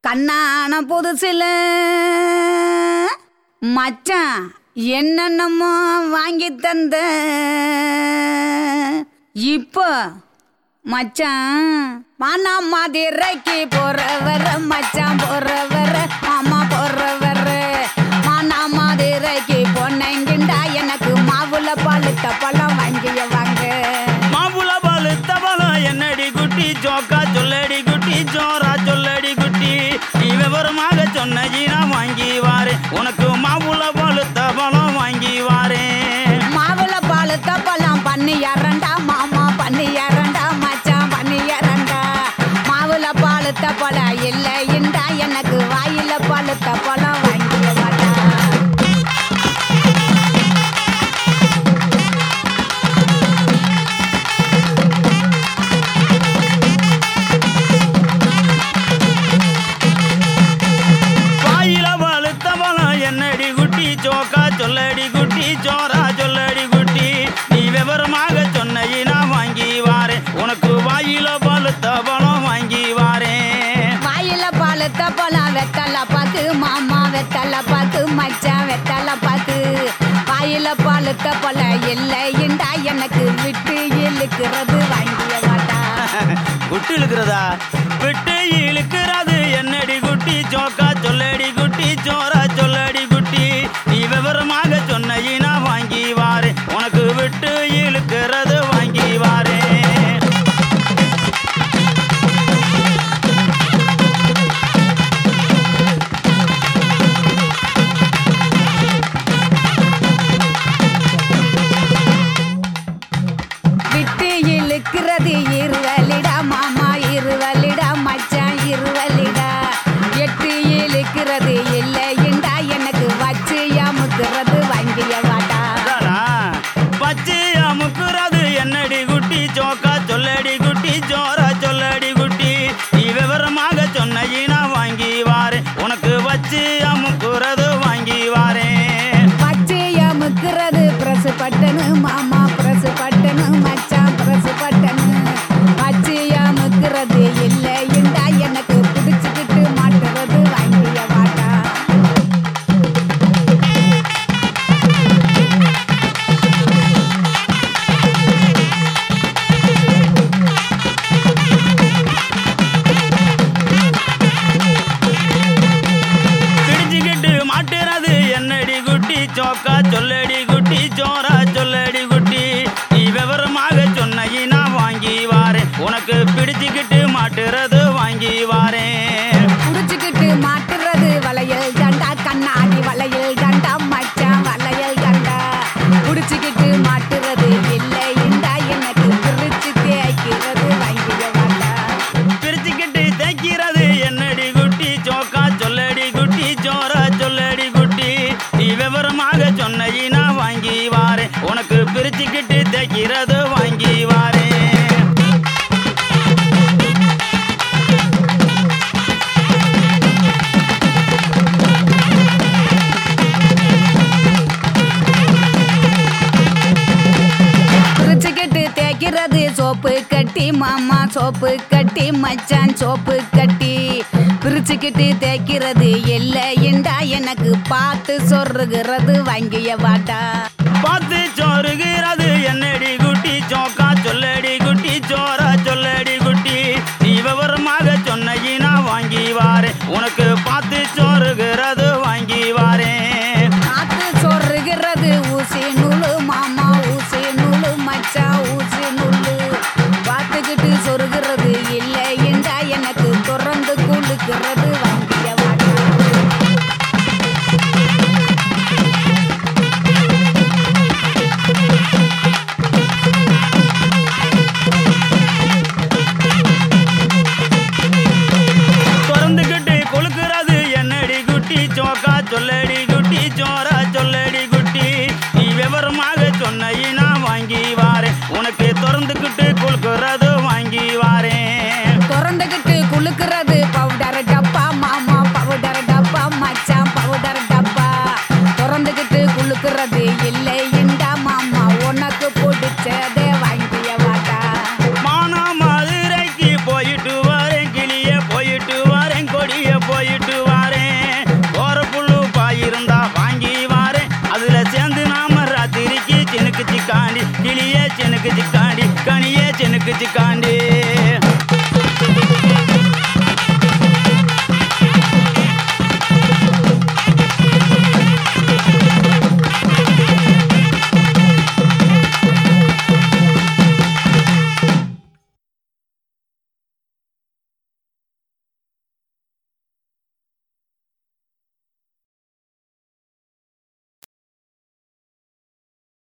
கண்ணான புதுசில மச்சான் என்னென்னமோ வாங்கி தந்த இப்போ மச்சான் மானா மாதிரைக்கு போறவர மச்சான் போறவர மாமா போறவர மானா மாதிரைக்கு பொண்ணைங்கிண்டா எனக்கு மாவுல பழுத்த பழம் வாங்கிய வாங்க மாம்புல பாலு தபலம் என்னடி குட்டி ஜோக்கா சொல்லடி குட்டி ஜோரா சொல்லடி குட்டி நீ விவரமாக சொன்ன ஜீனா வாங்கி வாரு உனக்கு மாம்புல பாலு தபலம் வாங்கி வாரேன் மாவுல பழுத்த பழம் பண்ணி இரண்டா மாமா பண்ணி இரண்டா மச்சான் பண்ணி இரண்டா மாவுல பழுத்த பழம் இல்லைண்டா எனக்கு வாயில பழுத்த பழம் வாங்கிய வாடா வாயில பாலு தபலம் என்னடி குட்டி ஜோக்கா சொல்லடி குட்டி ஜோரா சொல்லடி குட்டி நீ விவரமாக சொன்ன ஜீனா வாங்கி வாரேன் உனக்கு வாயில பாலு தபலம் வாங்கி வாரேன் வாயில பழுத்த பழம் வெத்தல பாக்கு மாமா வெத்தல பாக்கு மச்சான் வெத்தல பாக்கு வாயில பழுத்த பழம் இல்லைண்டா எனக்கு விட்டு இழுக்கிறது வாங்கிய வாடா விட்டு இழுக்கிறதா விட்டு இழுக்கிறது என்னடி குட்டி ஜோக்கா சொல்லடி குட்டி ஜோரா சொல்லடி குட்டி நீ விவரமாக சொன்ன ஈனா வாங்கி வாரு உனக்கு விட்டு இழுக்கிறது வாங்கி வாரே விட்டு இழுக்கிறது இருவலிடா மாமா இருவலிடா மச்சான் இருவலிடா எட்டு இழுக்கிறது இல்லைண்டா எனக்கு வச்சு அமுக்குறது வாங்கிய வாடா அதானா? பச்சையா முக்குறது என்னடி குட்டி ஜோக்கா சொல்லடி குட்டி ஜோரா சொல்லடி குட்டி நீ விவரமாக சொன்ன ஈனா வாங்கி வாரு உனக்கு வச்சு அமுக்குறது வாங்கி வாரேன் வச்சு அமுக்குறது பிரசு பட்டனு மாமா பிரசு பட்டனு மச்சான் பிரசு பட்டனு வச்சு அமுக்குறது இல்லைண்டா எனக்கு பிடிச்சுக்கிட்டு மாட்டுறது வாங்கிய வாடா பிடிச்சுக்கிட்டு மாட்டுறது என்னடி குட்டி சோக்கா சொல்லடி குட்டி ஜோரா சொல்லடி குட்டி நீ விவரமாக சொன்ன ஈனா வாங்கி வாரேன் உனக்கு பிடிச்சுக்கிட்டு மாட்டுறது வாங்கி வாரேன் புடிச்சுக்கிட்டு மாட்டுறது வளையல் தண்டா கண்ணாடி வளையல் தண்டா மச்சான் வளையல் தண்டா புடிச்சுக்கிட்டு மாட்டுறது இல்லைண்டா எனக்கு பிரிச்சு தேய்க்கிறது வாங்கிய வாடா பிரிச்சுக்கிட்டு தைக்கிறது என்னடி குட்டி சோக்கா சொல்லடி குட்டி ஜோரா சொல்லடி குட்டி நீ விவரமாக சொன்ன ஈனா வாங்கி வாரேன் உனக்கு பிரிச்சுக்கிட்டு தைக்கிறது வாங்கி வாரேன் பிரிச்சுக்கிட்டு தேய்க்கிறது சோப்பு கட்டி மாமா சோப்பு கட்டி மச்சான் சோப்பு கட்டி பிரிச்சுக்கிட்டு தேய்க்கிறது இல்லைண்டா எனக்கு பார்த்து சொருகிறது வாங்கிய வாடா பார்த்து சோறுகிறது என்னடி குட்டி சோக்கா சொல்லடி குட்டி சோரா சொல்லடி குட்டி நீ விவரமாக சொன்ன ஈனா வாங்கி வாரேன் உனக்கு பார்த்து சோறுகிறது வாங்கி வாரேன் காத்து சொருகிறது ஊசி நூலு மாமா ஊசி நூலு மச்சான் ஊசி நூலு பார்த்துக்கிட்டு சொருகிறது இல்லைண்டா எனக்கு தொடர்ந்து குளுக்கிறது